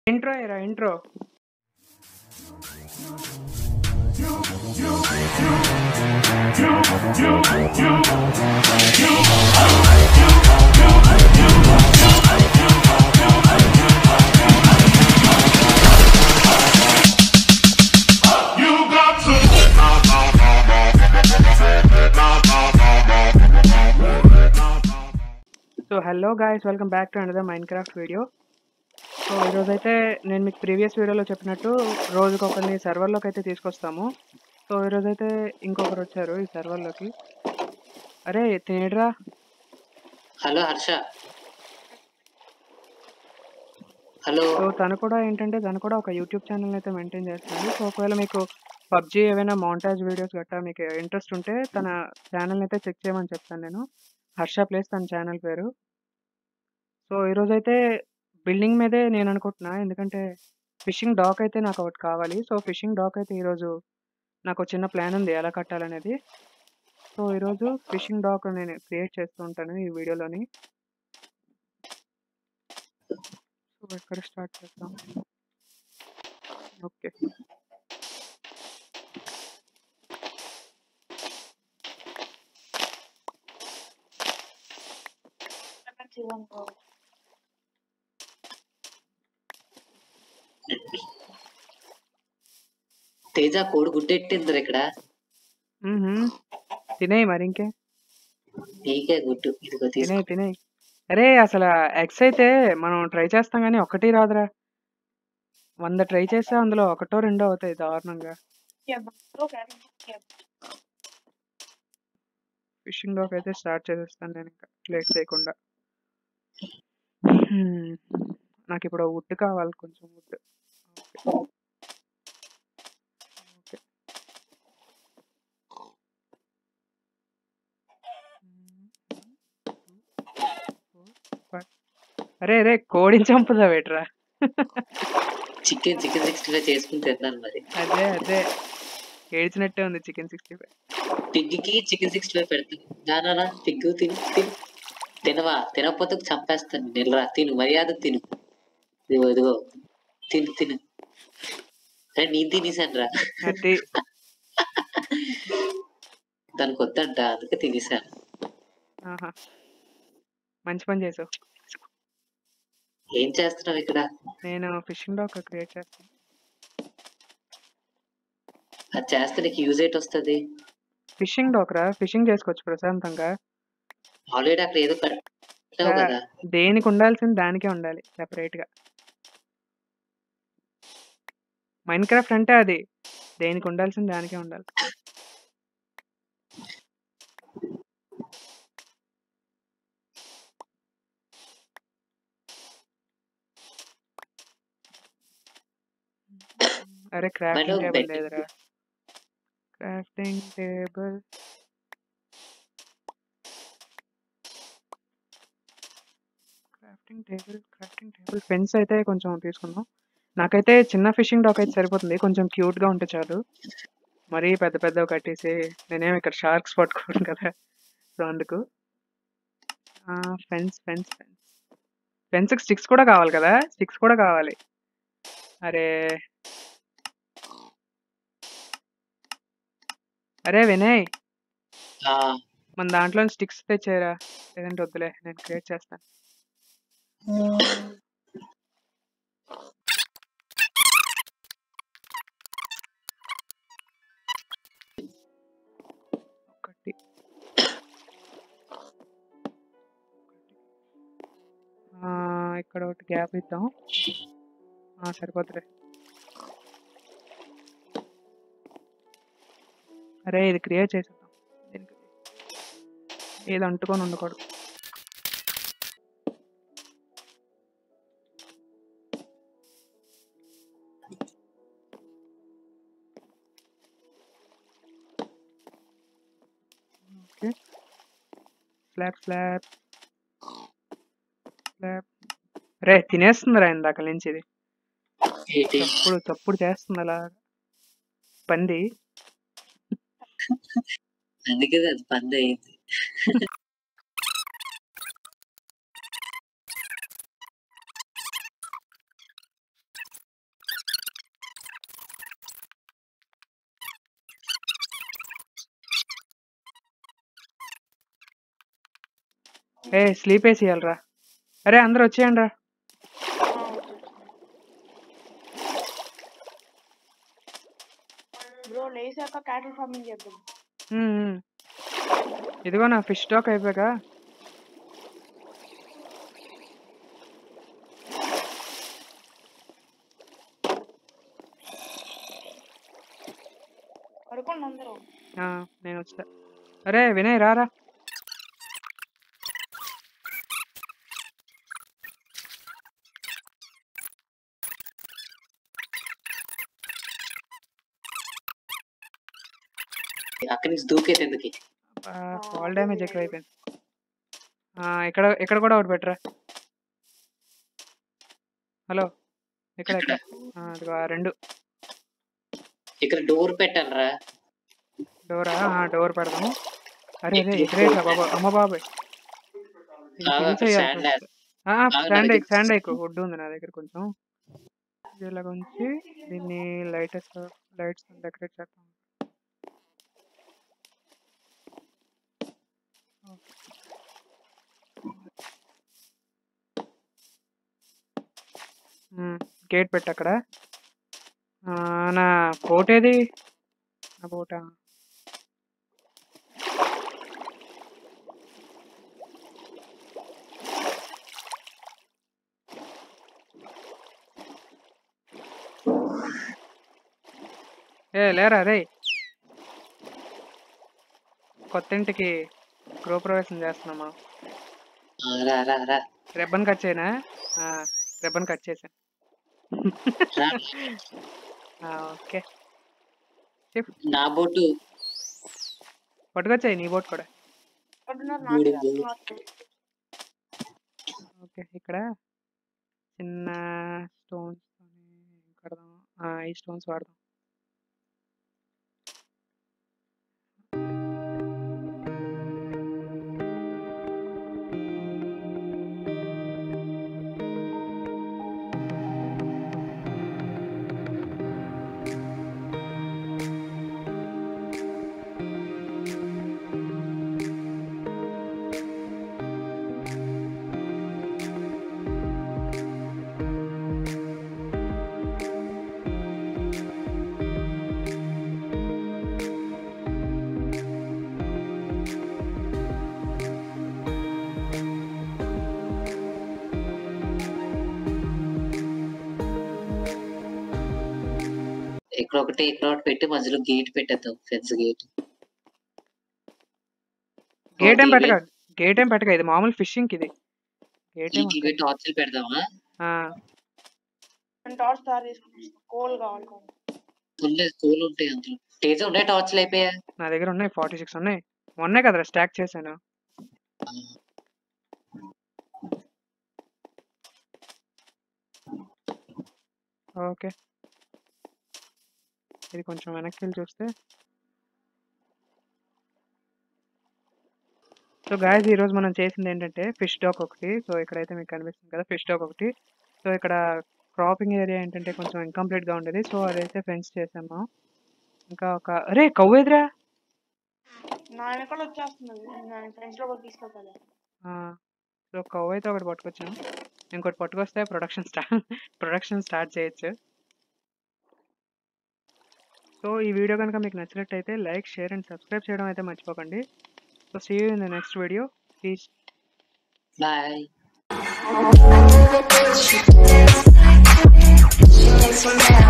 Intro ఏరా intro You got to. So hello guys welcome back to another Minecraft video so ఈరోజైతే నేను మీకు previous వీడియోలో చెప్పినట్టు రోజుకి ఒకరిని సర్వర్లోకి అయితే తీసుకొస్తాము సో ఈరోజైతే ఇంకొకరు వచ్చారు ఈ సర్వర్లోకి అరే తేడ్రా హలో హర్ష హలో సో తను కూడా ఏంటంటే తను కూడా ఒక యూట్యూబ్ ఛానల్ అయితే మెయింటైన్ చేస్తుంది సో ఒకవేళ మీకు పబ్జీ ఏవైనా మౌంటాజ్ వీడియోస్ గట్టా మీకు ఇంట్రెస్ట్ ఉంటే తన ఛానల్ని అయితే చెక్ చేయమని చెప్తాను నేను హర్ష ప్లేస్ తన ఛానల్ పేరు సో ఈరోజు అయితే బిల్డింగ్ మీదే నేను అనుకుంటున్నా ఎందుకంటే ఫిషింగ్ డాక్ అయితే నాకు ఒకటి కావాలి సో ఫిషింగ్ డాక్ అయితే ఈరోజు నాకు ఒక చిన్న ప్లాన్ ఉంది ఎలా కట్టాలనేది సో ఈరోజు ఫిషింగ్ డాక్ నేను క్రియేట్ చేస్తూ ఉంటాను ఈ వీడియోలోని సో ఎక్కడ స్టార్ట్ చేద్దాం ఓకే తేజ కోడి గుడ్డెట్టిందరు ఇక్కడ మ్మ్హ్మ్. తినేయి మరి ఇంకే నీకే గుడ్డు ఇదిగో తీసుకో తినేయి తినేయి అరే అసలు ఎగ్స్ అయితే మనం ట్రై చేస్తాం కానీ ఒకటి రాదురా వంద ట్రై చేస్తే అందులో ఒకటో రెండో అవుతాయి దారుణంగా ఫిషింగ్ డాక్ అయితే స్టార్ట్ చేసేస్తాను నేను ఇంకా లేట్ చేయకుండా హ్మ్. నాకు ఇప్పుడు వుడ్ కావాలి కొంచెం వుడ్ ఓకే అరే అరే కోడిని చంపుదా వేట్రా చికెన్ చికెన్ సిక్స్టీ ఫైవ్ చేసుకుని తిన్నాను మరి అదే అదే ఏడ్చినట్టే ఉంది చికెన్ సిక్స్టీ ఫైవ్ పిగ్గికి చికెన్ సిక్స్టీ ఫైవ్ పెడతాను దానా పిగ్గు తిను తిను తినవా తినకపోతే చంపేస్తాను నిలరా తిను మర్యాద తిను ఇదిగో ఇదిగో తిను తిను అరే నేను తినేసాను రా అది దానికి వద్దంట అందుకే తినేసాను ఆహా మంచి పని చేసావు ఏం చేస్తున్నావు ఇక్కడ నేను ఫిషింగ్ డాక్ క్రియేట్ చేస్తాను అది చేస్తే నీకు యూజ్ ఏంటి వస్తుంది ఫిషింగ్ డాక్ రా ఫిషింగ్ చేసుకోవచ్చు ప్రశాంతంగా ఆల్రెడీ అక్కడ ఏదో పెట్టావు కదా దేనికి ఉండాల్సింది దానికే ఉండాలి సెపరేట్ గా మైండ్ క్రాఫ్ట్ అంటే అది దేనికి ఉండాల్సింది దానికే ఉండాలి అరే క్రాఫ్టింగ్ మనం టేబుల్ bet- లేదురా crafting table crafting table crafting table fence అయితే కొంచెం తీసుకుందాం నాకైతే చిన్న ఫిషింగ్ డాక్ అయితే సరిపోతుంది కొంచెం క్యూట్ గా ఉంటే చాలు మరీ పెద్ద పెద్దవి కట్టేసి నేనేం ఇక్కడ షార్క్స్ పట్టుకోను కదా సో అందుకు fence fence fence fence sticks కూడా కావాలి కదా స్టిక్స్ కూడా కావాలి అరే అరే వినయ్ ఆ, మన దాంట్లో స్టిక్స్ తెచ్చారా లేదంటే వద్దులే నేను క్రియేట్ చేస్తాను ఒకటి ఆ, ఇక్కడ ఒకటి గ్యాప్ ఇద్దాం ఆ, సరిపోతులే అరే ఇది క్రియేట్ చేసేద్దాం దీనికి ఏది అంటుకొని ఉండకూడదు ఓకే స్లాబ్ స్లాబ్ స్లాబ్ రే తినేస్తుందిరా ఇందాక నుంచి ఇది ఏంటి తప్పుడు తప్పుడు చేస్తుంది అలా పంది అందుకే అది పంది అయింది ఏ స్లీప్ వేసియాలరా అరే అందరూ వచ్చేయండి రా బ్రో లేసాక క్యాటిల్ ఫార్మింగ్ చేద్దాం ఉమ్, ఉమ్. ఇదిగో నా ఫిష్ స్టాక్ అయిపోయాక పడుకోండి అందరూ ఆ, నేను వచ్చా అరే వినయ్ రారా అక్కడి నుంచి దూకేది ఎందుకు ఫాల్ డ్యామేజ్ ఎక్కువ అయిపోయింది ఆ, ఇక్కడ ఇక్కడ కూడా ఒకటి పెట్టరా హలో ఇక్కడ ఇక్కడ ఆ, అదిగో ఆ రెండు ఇక్కడ డోర్ పెట్టాలరా డోరా డోర్ పెడదాము అరే అరే ఎక్కడేసా బాబా అమ్మ బాబాయ్ ఇది ఆగు, kill అక్కడ చేయాల్సి sand వస్తుంది. ఆ, ఆగు, నా శాండ్ దగ్గర ఎక్ శాండ్ ఎక్ వుడ్ ఉంది నా దగ్గర కొంచెం ఇది ఇలాగ ఉంచి దీన్ని లైటెస్ట్ లైట్స్ డెకరేట్ చేస్తాం గేట్ పెట్టు అక్కడ ఆ, నా కోట్ ఏది నా కోట ఏ లేరా రే కొత్త ఇంటికి గృహప్రవేశం చేస్తున్నాం మనం ఆ, రా రా రా రిబ్బన్ కట్ చేయనా రిబ్బన్ కట్ చేశాను రా. ఓకే నా బోటు పట్టుకొచ్చాయి నీ బోట్ కూడా ఎక్కడున్నారు మూడు నాకు బోట్. నాకు ఓకే ఇక్కడ చిన్న స్టోన్స్ కడదాం ఆ, ఈ స్టోన్స్ వాడదాం ఇక్కడ ఒకటి ఇక్కడ ఒకటి పెట్టి మధ్యలో గేట్ పెట్టేద్దాం ఫెన్స్ గేట్ గేట్ ఏం ఓకే, పెట్టక గేట్ ఏం పెట్టక ఇది మామూలు ఫిషింగ్ ఇది గేట్ ఏం ఇవి టార్చ్లు పెడదామా నేను టార్చ్ తయారు చేసుకుంటాను కోల్ కావాలి కోల్ ఉన్నాయి కోలు ఉంటాయి అందులో తేజ ఉన్నాయి టార్చ్లు అయిపోయా నా దగ్గర ఉన్నాయి ఫార్టీ సిక్స్ ఉన్నాయి మొన్నే కదరా స్టాక్ చేశాను ఓకే ఇది కొంచెం వెనక్కి వెళ్ళి చూస్తే సో గాయస్ ఈరోజు మనం చేసింది ఏంటంటే ఫిష్ డాక్ ఒకటి సో ఇక్కడైతే మీకు కనిపిస్తుంది కదా ఫిష్ డాక్ ఒకటి సో ఇక్కడ క్రాపింగ్ ఏరియా ఏంటంటే కొంచెం ఇంకంప్లీట్గా ఉండేది సో అదైతే ఫెన్స్ చేసాము ఇంకా ఒక అరే కవ్వు ఎదురా నా వెనకాల వచ్చేస్తున్నది నేను ఫ్రెండ్స్ లో కూడా తీసుకెళ్తాను సో కవ్వు అయితే ఒకటి పట్టుకొచ్చాను ఇంకోటి పట్టుకొస్తే ప్రొడక్షన్ స్టార్ట్ ప్రొడక్షన్ స్టార్ట్ చేయొచ్చు సో ఈ వీడియో కనుక మీకు నచ్చినట్టయితే లైక్ షేర్ అండ్ సబ్స్క్రైబ్ చేయడం అయితే మర్చిపోకండి so see you in the next video please bye Thank you.